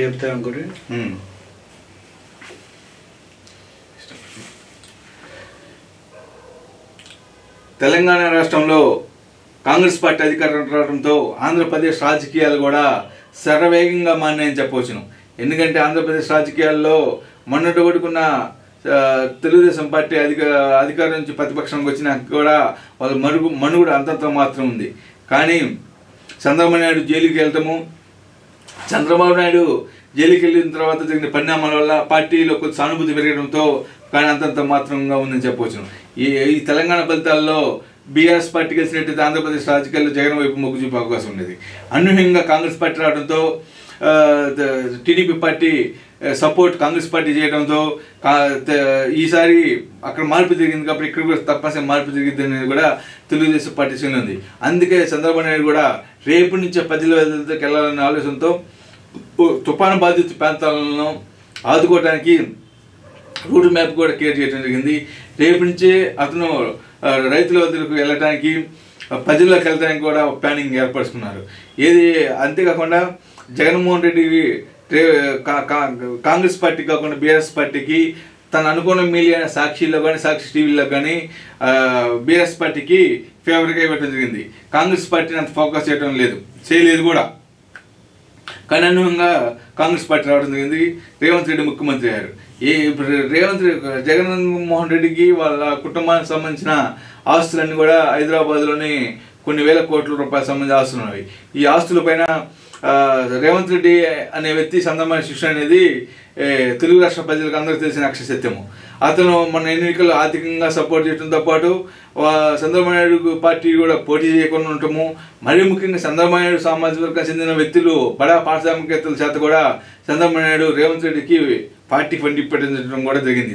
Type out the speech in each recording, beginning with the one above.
చెప్తాను ఇంకోటి ఉమ్. తెలంగాణ రాష్ట్రంలో కాంగ్రెస్ పార్టీ అధికారం రావడంతో ఆంధ్రప్రదేశ్ రాజకీయాలు కూడా శరవేగంగా మారినాయని చెప్పవచ్చును ఎందుకంటే ఆంధ్రప్రదేశ్ రాజకీయాల్లో మొన్నటి కొడుకున్న ఆ, తెలుగుదేశం పార్టీ అధిక అధికారం నుంచి ప్రతిపక్షంకి వచ్చినాక కూడా వాళ్ళ మరుగు మనుగుడు అంతంత మాత్రం ఉంది కానీ చంద్రబాబు నాయుడు జైలుకి వెళ్ళటము చంద్రబాబు నాయుడు జైలుకి వెళ్ళిన తర్వాత జరిగిన పరిణామాల వల్ల పార్టీలో కొంచెం సానుభూతి పెరగడంతో కానీ అంతంత మాత్రంగా ఉందని చెప్పవచ్చు ఈ ఈ తెలంగాణ ఫలితాల్లో బీఆర్ఎస్ పార్టీ గెలిచినట్టయితే ఆంధ్రప్రదేశ్ రాజకీయాల్లో జగన్ వైపు మొగ్గు చూపే అవకాశం ఉండేది అనూహ్యంగా కాంగ్రెస్ పార్టీ రావడంతో ఆ, ద- టీడీపీ పార్టీ ఆ, సపోర్ట్ కాంగ్రెస్ పార్టీ చేయడంతో కా- త- ఈసారి అక్కడ మార్పు జరిగింది కాబట్టి ఇక్కడ కూడా తప్పనిసరి మార్పు జరిగింది అనేది కూడా తెలుగుదేశం పార్టీ శ్రేణి ఉంది అందుకే చంద్రబాబు నాయుడు కూడా రేపు నుంచే పదిలో వెళ్ళకి వెళ్ళాలనే ఆలోచనతో ఓ తుఫాను బాధిత ప్రాంతాలను ఆదుకోవడానికి రూట్ మ్యాప్ కూడా క్రియేట్ చేయడం జరిగింది రేపు నుంచే అతను ఆ, రైతుల వద్దకు వెళ్ళడానికి ఆ, ప్రజల్లోకి వెళ్ళడానికి కూడా ఒక ప్లానింగ్ ఏర్పరుచుకున్నారు ఏది అంతేకాకుండా జగన్మోహన్ రెడ్డి రే- కా- కా- కాంగ్రెస్ పార్టీ కాకుండా బీఆర్ఎస్ పార్టీకి తన అనుకున్న మీడియా సాక్షిలో కానీ సాక్షి టీవీలో కానీ బీఆర్ఎస్ పార్టీకి ఫేవర్గా ఇవ్వడం జరిగింది కాంగ్రెస్ పార్టీని అంత ఫోకస్ చేయడం లేదు చేయలేదు కూడా కానీ అనుగుణంగా కాంగ్రెస్ పార్టీ రావడం జరిగింది రేవంత్ రెడ్డి ముఖ్యమంత్రి అయ్యారు ఏ ఇప్పుడు రేవంత్ రెడ్డి జగన్మోహన్ రెడ్డికి వాళ్ళ కుటుంబానికి సంబంధించిన ఆస్తులన్నీ కూడా హైదరాబాద్లోని కొన్ని వేల కోట్ల రూపాయల సంబంధించిన ఆస్తులు ఉన్నాయి ఈ ఆస్తులపైన ఆ, రేవంత్ రెడ్డి అనే వ్యక్తి సందర్భమైన శిక్షణ అనేది ఏ, తెలుగు రాష్ట్ర ప్రజలకు అందరికీ తెలిసిన అక్షర సత్యము అతను మన ఎన్నికల్లో ఆర్థికంగా సపోర్ట్ చేయడంతో పాటు వా- చంద్రబాబు నాయుడు పార్టీ కూడా పోటీ చేయకుండా ఉండటము మరీ ముఖ్యంగా చంద్రబాబు నాయుడు సామాజిక వర్గానికి చెందిన వ్యక్తులు బడా పారిశ్రామికవేత్తల చేత కూడా చంద్రబాబు నాయుడు రేవంత్ రెడ్డికి పార్టీ ఫండ్ పెట్టించడం కూడా జరిగింది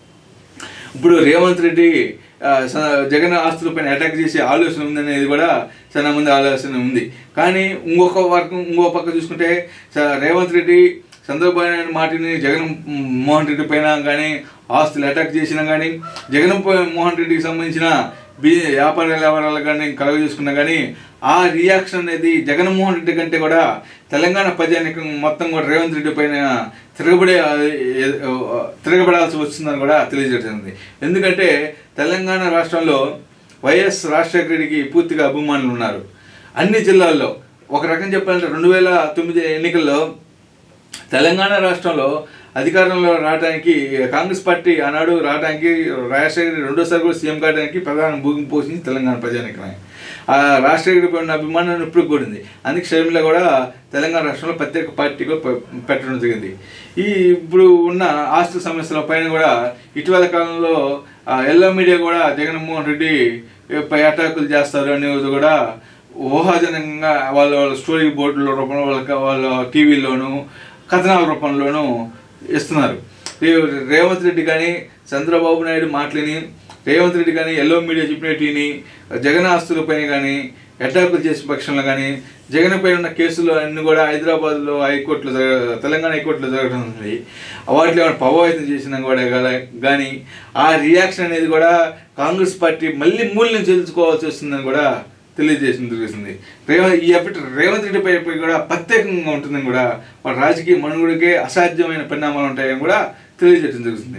ఇప్పుడు రేవంత్ రెడ్డి ఆ, స- జగన్ ఆస్తులపైన అటాక్ చేసే ఆలోచన ఉందనేది కూడా చాలా మంది ఆలోచన ఉంది కానీ ఇంకొక వర్గం ఇంకో పక్క చూసుకుంటే స- రేవంత్ రెడ్డి చంద్రబాబు నాయుడు మాటిని జగన్ మోహన్ రెడ్డి పైన కానీ ఆస్తులు అటాక్ చేసినా కానీ జగన్ పో- మోహన్ రెడ్డికి సంబంధించిన బి వ్యాపార వ్యవహారాలు కానీ కలగ చూసుకున్నా కానీ ఆ రియాక్షన్ అనేది జగన్మోహన్ రెడ్డి కంటే కూడా తెలంగాణ ప్రజానికం మొత్తం కూడా రేవంత్ రెడ్డి పైన తిరగబడే ఆ, ఏ- ఆ, తిరగబడాల్సి వస్తుందని కూడా తెలియజేస్తుంది ఎందుకంటే తెలంగాణ రాష్ట్రంలో వైఎస్ రాజశేఖర రెడ్డికి పూర్తిగా అభిమానులు ఉన్నారు అన్ని జిల్లాల్లో ఒక రకం చెప్పాలంటే రెండు వేల తొమ్మిది ఎన్నికల్లో తెలంగాణ రాష్ట్రంలో అధికారంలో రావడానికి కాంగ్రెస్ పార్టీ ఆనాడు రావడానికి రాజశేఖర రెడ్డి రెండోసారి కూడా సీఎం కావడానికి ప్రధాన భూమి పోషించి తెలంగాణ ప్రజానికమే ఆ రాజశేఖర రెడ్డి ఉన్న అభిమానాన్ని ఇప్పుడు కూడింది అందుకే షర్మిల కూడా తెలంగాణ రాష్ట్రంలో ప్రత్యేక పార్టీగా పె- పెట్టడం జరిగింది ఈ ఇప్పుడు ఉన్న ఆస్తుల సమస్యల పైన కూడా ఇటీవల కాలంలో ఆ, ఎల్లో మీడియా కూడా జగన్మోహన్ రెడ్డి పై అటాకులు చేస్తారు అనేది కూడా ఊహాజనంగా వాళ్ళ వాళ్ళ స్టోరీ బోర్డుల రూపంలో వాళ్ళ వాళ్ళ టీవీలోను కథనాల రూపంలోనూ ఇస్తున్నారు రే- రేవంత్ రెడ్డి కానీ చంద్రబాబు నాయుడు మాటలని రేవంత్ రెడ్డి కానీ ఎల్లో మీడియా చెప్పినట్టుని జగన్ ఆస్తులపైన కానీ అటాకులు చేసిన పక్షంలో కానీ జగన్ పైన ఉన్న కేసులు అన్ని కూడా హైదరాబాద్లో హైకోర్టులో జరగ తెలంగాణ హైకోర్టులో జరగడం ఉంది వాటిలో ఏమైనా ప్రభావితం చేసినా కూడా గల- కానీ ఆ రియాక్షన్ అనేది కూడా కాంగ్రెస్ పార్టీ మళ్ళీ మూల్యం చెల్లించుకోవాల్సి వస్తుందని కూడా తెలియజేసిన జరుగుతుంది రేవంత్ ఈ అప్పటి రేవంత్ రెడ్డి పై కూడా ప్రత్యేకంగా ఉంటుందని కూడా వాళ్ళ రాజకీయ మనుగడకే అసాధ్యమైన పరిణామాలు ఉంటాయని కూడా తెలియజేయడం జరుగుతుంది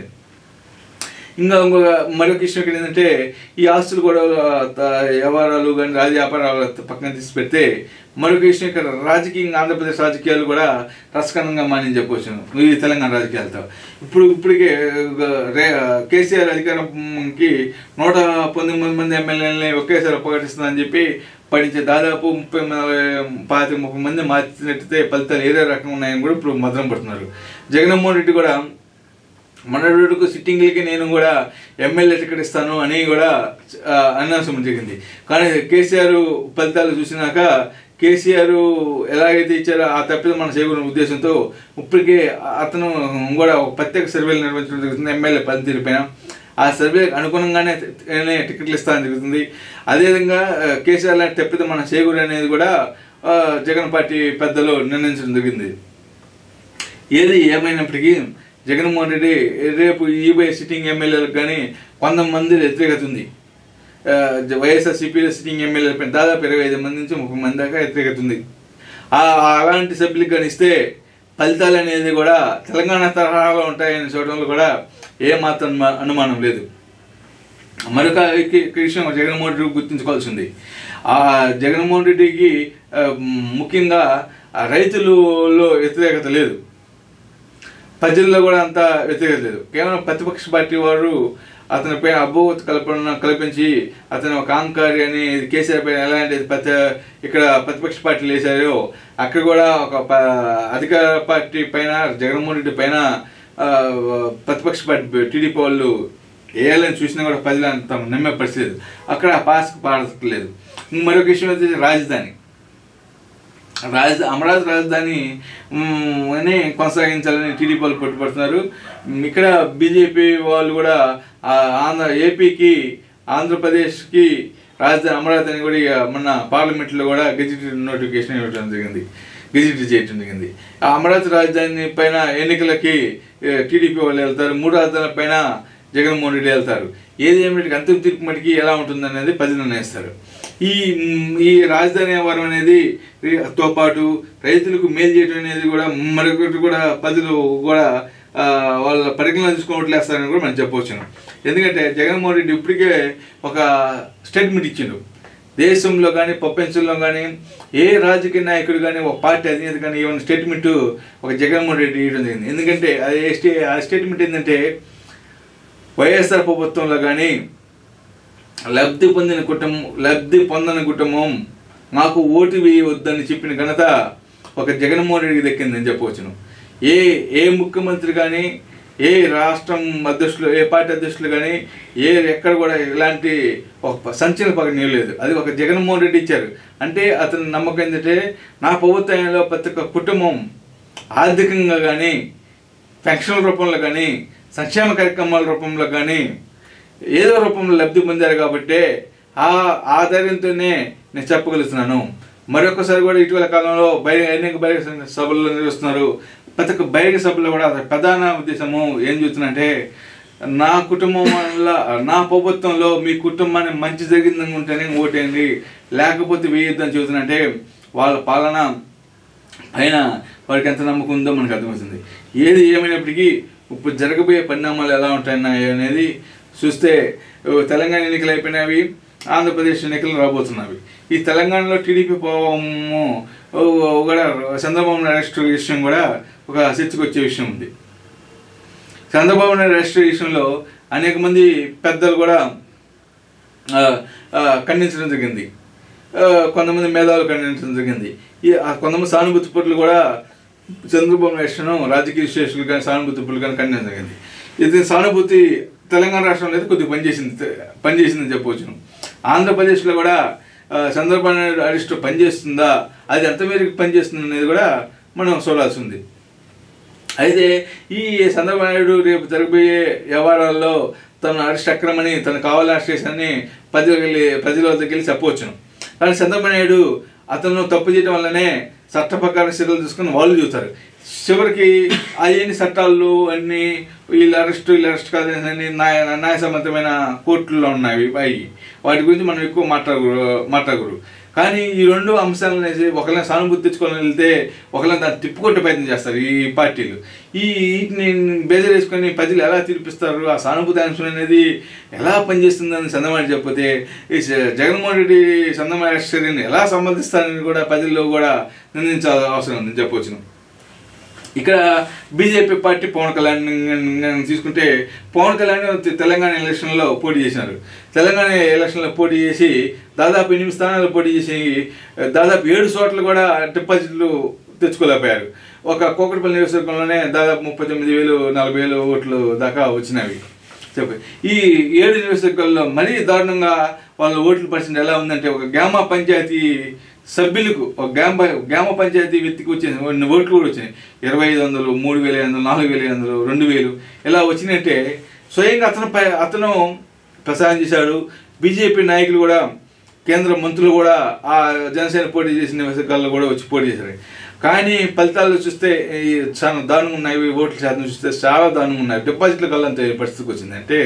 ఇంకా ఇంకొక మరొక విషయం ఇక్కడ ఏంటంటే ఈ ఆస్తులు కూడా త- వ్యవహారాలు కానీ రాజ వ్యాపారాలు పక్కన తీసి పెడితే మరొక విషయం ఇక్కడ రాజకీయంగా ఆంధ్రప్రదేశ్ రాజకీయాలు కూడా రసకరంగా మాని చెప్పవచ్చు ఈ తెలంగాణ రాజకీయాలతో ఇప్పుడు ఇప్పటికే రే కేసీఆర్ అధికారంకి నూట పంతొమ్మిది మంది ఎమ్మెల్యేలని ఒకేసారి అప్పగటిస్తుందని చెప్పి పడించే దాదాపు ముప్పై మ- పాతిక ముప్పై మంది మార్చినట్టయితే ఫలితాలు ఏదో రకంగా ఉన్నాయని కూడా ఇప్పుడు మదనం పడుతున్నారు జగన్మోహన్ రెడ్డి కూడా మనడుకు సిట్టింగ్లకి నేను కూడా ఎమ్మెల్యే టికెట్ ఇస్తాను అని కూడా ఆ, అనౌన్స్మెంట్ జరిగింది కానీ కేసీఆర్ ఫలితాలు చూసినాక కేసీఆర్ ఎలాగైతే ఇచ్చారో ఆ తప్పిద మనం చేయకూడని ఉద్దేశంతో ఇప్పటికే అతను కూడా ఒక ప్రత్యేక సర్వేలు నిర్వహించడం జరుగుతుంది ఎమ్మెల్యే పనితీరు పైన ఆ సర్వేకి అనుగుణంగానే నే టికెట్లు ఇస్తానని జరుగుతుంది అదేవిధంగా ఆ, కేసీఆర్ లాంటి తప్పిద మనం చేయకూడదు అనేది కూడా ఆ, జగన్ పార్టీ పెద్దలు నిర్ణయించడం జరిగింది ఏది ఏమైనప్పటికీ జగన్మోహన్ రెడ్డి రేపు ఈబై సిట్టింగ్ ఎమ్మెల్యేలకు కానీ కొంతమంది వ్యతిరేకత ఉంది ఆ, జ- వైఎస్ఆర్సీపీలో సిట్టింగ్ ఎమ్మెల్యేలపై దాదాపు ఇరవై ఐదు మంది నుంచి ముప్పై మంది దాకా వ్యతిరేకత ఉంది ఆ ఆ అలాంటి సభ్యులకు కానీ ఇస్తే ఫలితాలు అనేది కూడా తెలంగాణ తరహాలో ఉంటాయని చూడడంలో కూడా ఏమాత్రం మ- అనుమానం లేదు మరొక కి- విషయం జగన్మోహన్ రెడ్డి గుర్తుంచుకోవాల్సింది ఆ జగన్మోహన్ రెడ్డికి ఆ, ముఖ్యంగా ఆ రైతులలో వ్యతిరేకత లేదు ప్రజల్లో కూడా అంత వ్యతిరేకత లేదు కేవలం ప్రతిపక్ష పార్టీ వారు అతనిపై అభూత కల్పన కల్పించి అతను ఒక కాంకారి అని కేసీఆర్ పైన ఎలాంటి ప్రతి ఇక్కడ ప్రతిపక్ష పార్టీలు వేశారో అక్కడ కూడా ఒక ప- అధికార పార్టీ పైన జగన్మోహన్ రెడ్డి పైన ఆ, ప్రతిపక్ష పార్టీ టీడీపీ వాళ్ళు వేయాలని చూసినా కూడా ప్రజలు అంత నమ్మే పరిస్థితి లేదు అక్కడ పాస్ పాడట్లేదు మరొక విషయం వచ్చేసి రాజధాని రాజధాని అమరావతి రాజధాని మ్, అని కొనసాగించాలని టీడీపీ వాళ్ళు పట్టుపడుతున్నారు మ్, ఇక్కడ బీజేపీ వాళ్ళు కూడా ఆ, ఆంధ్ర ఏపీకి ఆంధ్రప్రదేశ్కి రాజధాని అమరావతి అని కూడా ఇక మొన్న పార్లమెంట్లో కూడా గెజిట్ నోటిఫికేషన్ ఇవ్వడం జరిగింది గెజిట్ చేయడం జరిగింది ఆ అమరావతి రాజధాని పైన ఎన్నికలకి ఏ, టీడీపీ వాళ్ళు వెళ్తారు మూడు రాజధానుల పైన జగన్మోహన్ రెడ్డి వెళ్తారు ఏది ఏమిటి అంతిమ తీర్పు మటుకి ఎలా ఉంటుంది అనేది ప్రజలు నిర్ణయిస్తారు ఈ మ్, ఈ రాజధాని వ్యవహారం అనేది రి- తో పాటు రైతులకు మేలు చేయడం అనేది కూడా మరొకటి కూడా ప్రజలు కూడా ఆ, వాళ్ళ పరిగణన తీసుకోవట్లేస్తారని కూడా మనం చెప్పవచ్చును ఎందుకంటే జగన్మోహన్ రెడ్డి ఇప్పటికే ఒక స్టేట్మెంట్ ఇచ్చిండు దేశంలో కానీ ప్రపంచంలో కానీ ఏ రాజకీయ నాయకుడు కానీ ఒక పార్టీ అధినేత కానీ ఏమైనా స్టేట్మెంట్ ఒక జగన్మోహన్ రెడ్డి ఇవ్వడం జరిగింది ఎందుకంటే అది ఏ స్టే ఆ స్టేట్మెంట్ ఏంటంటే వైఎస్ఆర్ ప్రభుత్వంలో కానీ లబ్ధి పొందిన కుటుంబం లబ్ధి పొందని కుటుంబం మాకు ఓటు వేయవద్దని చెప్పిన ఘనత ఒక జగన్మోహన్ రెడ్డికి దక్కిందని చెప్పవచ్చును ఏ ఏ ముఖ్యమంత్రి కానీ ఏ రాష్ట్రం అధ్యక్షులు ఏ పార్టీ అధ్యక్షులు కానీ ఏ ఎక్కడ కూడా ఇలాంటి ఒక సంచలన ప్రకటన లేదు అది ఒక జగన్మోహన్ రెడ్డి ఇచ్చారు అంటే అతని నమ్మకం ఏంటంటే నా ప్రభుత్వంలో ప్రతి ఒక్క కుటుంబం ఆర్థికంగా కానీ పెన్షన్ల రూపంలో కానీ సంక్షేమ కార్యక్రమాల రూపంలో కానీ ఏదో రూపంలో లబ్ధి పొందారు కాబట్టి ఆ ఆధారంతోనే నేను చెప్పగలుగుతున్నాను మరొకసారి కూడా ఇటీవల కాలంలో బహిరంగ ఎన్నిక బహిరంగ సభలు నిర్వహిస్తున్నారు ప్రతి ఒక్క బహిరంగ సభలో కూడా అతని ప్రధాన ఉద్దేశము ఏం చూస్తున్నంటే నా కుటుంబం వల్ల నా ప్రభుత్వంలో మీ కుటుంబాన్ని మంచి జరిగిందని ఉంటేనే ఓటేయండి లేకపోతే వేయొద్దని చెబుతున్నంటే వాళ్ళ పాలన పైన వారికి ఎంత నమ్మకం ఉందో మనకు అర్థమవుతుంది ఏది ఏమైనప్పటికీ ఇప్పుడు జరగబోయే పరిణామాలు ఎలా ఉంటాయి అనేది చూస్తే ఓ తెలంగాణ ఎన్నికలు అయిపోయినవి ఆంధ్రప్రదేశ్ ఎన్నికలు రాబోతున్నవి ఈ తెలంగాణలో టీడీపీ పోవము ఓ, కూడా చంద్రబాబు నాయుడు అరెస్ట్ విషయం కూడా ఒక చర్చకు వచ్చే విషయం ఉంది చంద్రబాబు నాయుడు అరెస్ట్ విషయంలో అనేక మంది పెద్దలు కూడా ఆ, ఆ, ఖండించడం జరిగింది ఆ, కొంతమంది మేధావులు ఖండించడం జరిగింది ఈ ఆ కొంతమంది సానుభూతి పరులు కూడా చంద్రబాబు నాయుడు రాజకీయ విశ్లేషకులు కానీ సానుభూతి పరులు కానీ ఖండించడం జరిగింది ఇది సానుభూతి తెలంగాణ రాష్ట్రంలో అయితే కొద్దిగా పనిచేసింది పనిచేసిందని చెప్పవచ్చును ఆంధ్రప్రదేశ్లో కూడా ఆ, చంద్రబాబు నాయుడు అరెస్ట్ పనిచేస్తుందా అది ఎంత మేరకు పనిచేస్తుంది అనేది కూడా మనం చూడాల్సి ఉంది అయితే ఈ చంద్రబాబు నాయుడు రేపు జరగబోయే వ్యవహారాల్లో తన అరెస్ట్ అక్రమని తను కావాలని అరెస్ట్ చేశానని ప్రజలకు వెళ్ళి ప్రజల వద్దకు వెళ్ళి చెప్పవచ్చును కానీ చంద్రబాబు నాయుడు అతను తప్పు చేయడం వల్లనే చట్ట ప్రకారం చర్యలు తీసుకుని వాళ్ళు చూస్తారు చివరికి అవన్నీ చట్టాలు అన్ని వీళ్ళ అరెస్ట్ వీళ్ళ అరెస్ట్ కాదని న్యాయ న్యాయసమ్మతమైన కోర్టుల్లో ఉన్నాయి అవి వాటి గురించి మనం ఎక్కువ మాట్లాడకూడదు మాట్లాడకూడదు కానీ ఈ రెండు అంశాలను అనేసి ఒకళ్ళని సానుభూతి తెచ్చుకోవాలని వెళ్తే ఒకళ్ళని దాన్ని తిప్పుకొట్టే ప్రయత్నం చేస్తారు ఈ పార్టీలు ఈ వీటిని బేజర్ వేసుకొని ప్రజలు ఎలా తీర్పిస్తారు ఆ సానుభూతి అంశం అనేది ఎలా పనిచేస్తుందని చంద్రబాబు చెప్పితే ఈ జ- జగన్మోహన్ రెడ్డి చంద్రబాబు చర్యని ఎలా సంబంధిస్తారని కూడా ప్రజల్లో కూడా నిందించాల్సిన అవసరం ఉందని చెప్పవచ్చును ఇక్కడ బీజేపీ పార్టీ పవన్ కళ్యాణ్ ని తీసుకుంటే పవన్ కళ్యాణ్ తె- తెలంగాణ ఎలక్షన్లో పోటీ చేసినారు తెలంగాణ ఎలక్షన్లో పోటీ చేసి దాదాపు ఎనిమిది స్థానాలు పోటీ చేసి దాదాపు ఏడు చోట్ల కూడా డిపాజిట్లు తెచ్చుకోలేకపోయారు ఒక కోకటిపల్లి నియోజకవర్గంలోనే దాదాపు ముప్పై తొమ్మిది వేలు నలభై వేలు ఓట్లు దాకా వచ్చినవి చెప్పి ఈ ఏడు నియోజకవర్గాల్లో మరీ దారుణంగా వాళ్ళ ఓట్ల పర్సెంట్ ఎలా ఉందంటే ఒక గ్రామ పంచాయతీ సభ్యులకు ఒక గ్రామ గ్రామ పంచాయతీ వ్యక్తికి వచ్చిన కొన్ని ఓట్లు కూడా వచ్చినాయి ఇరవై ఐదు వందలు మూడు వేల ఐదు వందలు నాలుగు వేల ఐదు వందలు రెండు వేలు ఇలా వచ్చినట్టే స్వయంగా అతను పై- అతను ప్రసారం చేశాడు బీజేపీ నాయకులు కూడా కేంద్ర మంత్రులు కూడా ఆ జనసేన పోటీ చేసిన నియోజకవర్గాల్లో కూడా వచ్చి పోటీ చేశారు కానీ ఫలితాలు చూస్తే ఈ చాలా దారుణంగా ఉన్నాయి ఈ ఓట్ల శాతం చూస్తే చాలా దారుణంగా ఉన్నాయి డిపాజిట్ల కల్లంత పరిస్థితికి వచ్చింది అంటే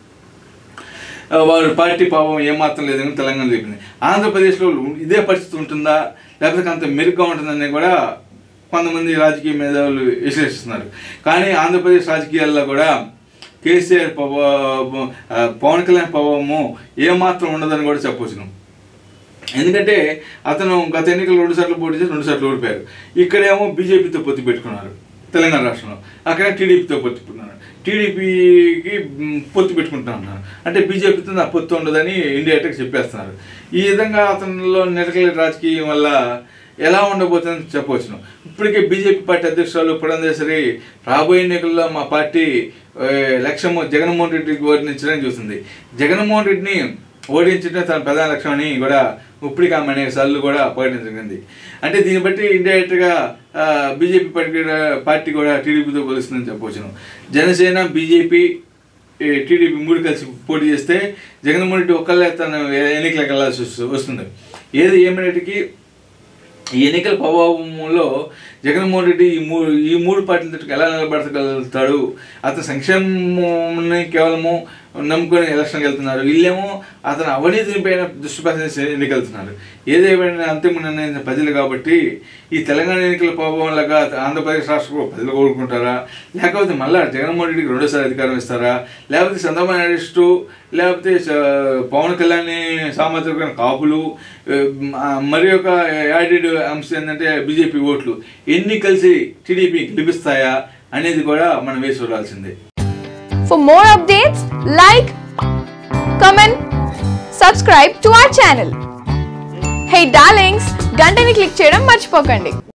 ఆ, వారి పార్టీ పాపం ఏమాత్రం లేదని తెలంగాణ చెప్పింది ఆంధ్రప్రదేశ్లో ఇదే పరిస్థితి ఉంటుందా లేకపోతే అంత మెరుగ్గా ఉంటుందని కూడా కొంతమంది రాజకీయ మేధావులు విశ్లేషిస్తున్నారు కానీ ఆంధ్రప్రదేశ్ రాజకీయాల్లో కూడా కేసీఆర్ ప్రభావం ఆ, పవన్ కళ్యాణ్ ప్రభావము ఏమాత్రం ఉండదని కూడా చెప్పవచ్చును ఎందుకంటే అతను గత ఎన్నికలు రెండు సార్లు పోటీ చేసి రెండు సార్లు ఓడిపోయారు ఇక్కడేమో బీజేపీతో పొత్తు పెట్టుకున్నారు తెలంగాణ రాష్ట్రంలో అక్కడ టీడీపీతో పొత్తు పెట్టుకున్నారు టీడీపీకి మ్, పొత్తు పెట్టుకుంటా ఉన్నారు అంటే బీజేపీతో నా పొత్తు ఉండదని ఇండియాకి చెప్పేస్తున్నారు ఈ విధంగా అతనిలో నిరకల రాజకీయం వల్ల ఎలా ఉండబోతుందని చెప్పవచ్చును ఇప్పటికే బీజేపీ పార్టీ అధ్యక్షురాలు పురంధేశ్వరి రాబోయే ఎన్నికల్లో మా పార్టీ ఏ, లక్ష్యము జగన్మోహన్ రెడ్డికి ఓడించడానికి చూస్తుంది జగన్మోహన్ రెడ్డిని ఓడించడం తన ప్రధాన లక్ష్యం అని కూడా ఇప్పటికి ఆమె అనేక సార్లు కూడా ప్రకటించగలిగింది అంటే దీన్ని బట్టి ఇండైరెక్ట్గా బీజేపీ పార్టీ కూడా- పార్టీ కూడా టీడీపీతో పోలుస్తుందని చెప్పవచ్చును జనసేన బీజేపీ ఈ టీడీపీ మూడు కలిసి పోటీ చేస్తే జగన్మోహన్ రెడ్డి ఒక్కళ్ళే తను ఎన్నికలకు వెళ్ళాల్సి వస్తు- వస్తుంది ఏది ఏమైనటికీ ఈ ఎన్నికల ప్రభావంలో జగన్మోహన్ రెడ్డి ఈ మూడు ఈ మూడు పార్టీలతో ఎలా నిలబడగలుగుతాడు అతను సంక్షేమాన్ని కేవలము నమ్ముకొని ఎలక్షన్కి వెళ్తున్నారు వీళ్ళేమో అతను అవినీతిని పైన దృష్టి పెట్టేసి ఎన్నికెళ్తున్నారు ఏదేమైనా అంతిమ నిర్ణయం ప్రజలు కాబట్టి ఈ తెలంగాణ ఎన్నికల ప్రభావంలాగా ఆంధ్రప్రదేశ్ రాష్ట్రంలో ప్రజలు కోరుకుంటారా లేకపోతే మళ్ళా జగన్మోహన్ రెడ్డికి రెండోసారి అధికారం ఇస్తారా లేకపోతే చంద్రబాబు నాయుడు లేకపోతే స- పవన్ కళ్యాణ్ సామాజిక కాపులు ఆ, మరి ఒక యాడెడ్ అంశం ఏంటంటే బీజేపీ ఓట్లు ఎన్ని కలిసి టీడీపీ గెలిపిస్తాయా అనేది కూడా మనం వేసి చూడాల్సిందే For more updates, like, comment, subscribe to our channel. Hey darlings, గంటని click చేయడం మర్చిపోకండి